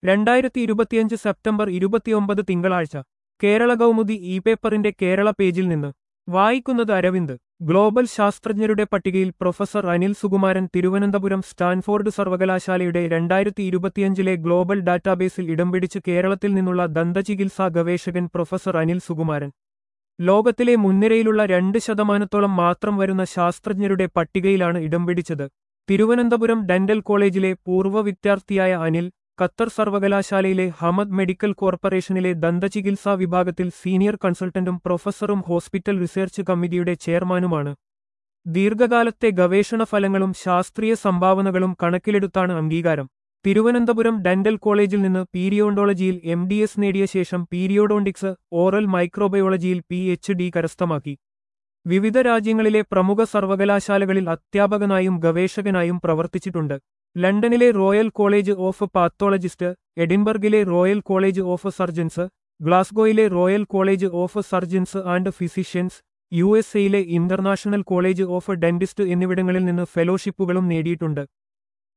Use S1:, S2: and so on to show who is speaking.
S1: രണ്ടായിരത്തി ഇരുപത്തിയഞ്ച് സെപ്റ്റംബർ ഇരുപത്തിയൊമ്പത് തിങ്കളാഴ്ച കേരള കൗമുദി ഇ പേപ്പറിന്റെ കേരള പേജിൽ നിന്ന് വായിക്കുന്നത് അരവിന്ദ് ഗ്ലോബൽ ശാസ്ത്രജ്ഞരുടെ പട്ടികയിൽ പ്രൊഫസർ അനിൽ സുകുമാരൻ തിരുവനന്തപുരം സ്റ്റാൻഫോർഡ് സർവകലാശാലയുടെ രണ്ടായിരത്തി ഇരുപത്തിയഞ്ചിലെ ഗ്ലോബൽ ഡാറ്റാബേസിൽ ഇടം പിടിച്ച് കേരളത്തിൽ നിന്നുള്ള ദന്തചികിത്സാ ഗവേഷകൻ പ്രൊഫസർ അനിൽ സുകുമാരൻ ലോകത്തിലെ മുൻനിരയിലുള്ള രണ്ട് ശതമാനത്തോളം മാത്രം വരുന്ന ശാസ്ത്രജ്ഞരുടെ പട്ടികയിലാണ് ഇടം പിടിച്ചത് തിരുവനന്തപുരം ഡെന്റൽ കോളേജിലെ പൂർവ്വ വിദ്യാർത്ഥിയായ അനിൽ ഖത്തർ സർവകലാശാലയിലെ ഹമദ് മെഡിക്കൽ കോർപ്പറേഷനിലെ ദന്തചികിത്സാ വിഭാഗത്തിൽ സീനിയർ കൺസൾട്ടന്റും പ്രൊഫസറും ഹോസ്പിറ്റൽ റിസർച്ച് കമ്മിറ്റിയുടെ ചെയർമാനുമാണ് ദീർഘകാലത്തെ ഗവേഷണ ഫലങ്ങളും ശാസ്ത്രീയ സംഭാവനകളും കണക്കിലെടുത്താണ് അംഗീകാരം തിരുവനന്തപുരം ഡെന്റൽ കോളേജിൽ നിന്ന് പീരിയോണ്ടോളജിയിൽ എം ഡി എസ് നേടിയ ശേഷം പീരിയോഡോണ്ടിക്സ് ഓറൽ മൈക്രോബയോളജിയിൽ പി എച്ച് ഡി കരസ്ഥമാക്കി വിവിധ രാജ്യങ്ങളിലെ പ്രമുഖ സർവകലാശാലകളിൽ അധ്യാപകനായും ഗവേഷകനായും പ്രവർത്തിച്ചിട്ടുണ്ട് ലണ്ടനിലെ റോയൽ കോളേജ് ഓഫ് പാത്തോളജിസ്റ്റ് എഡിൻബർഗിലെ റോയൽ കോളേജ് ഓഫ് സർജൻസ് ഗ്ലാസ്ഗോയിലെ royal college of surgeons and physicians U S എയിലെ ഇന്റർനാഷണൽ കോളേജ് ഓഫ് ഡെന്റിസ്റ്റ് എന്നിവിടങ്ങളിൽ നിന്ന് ഫെലോഷിപ്പുകളും നേടിയിട്ടുണ്ട്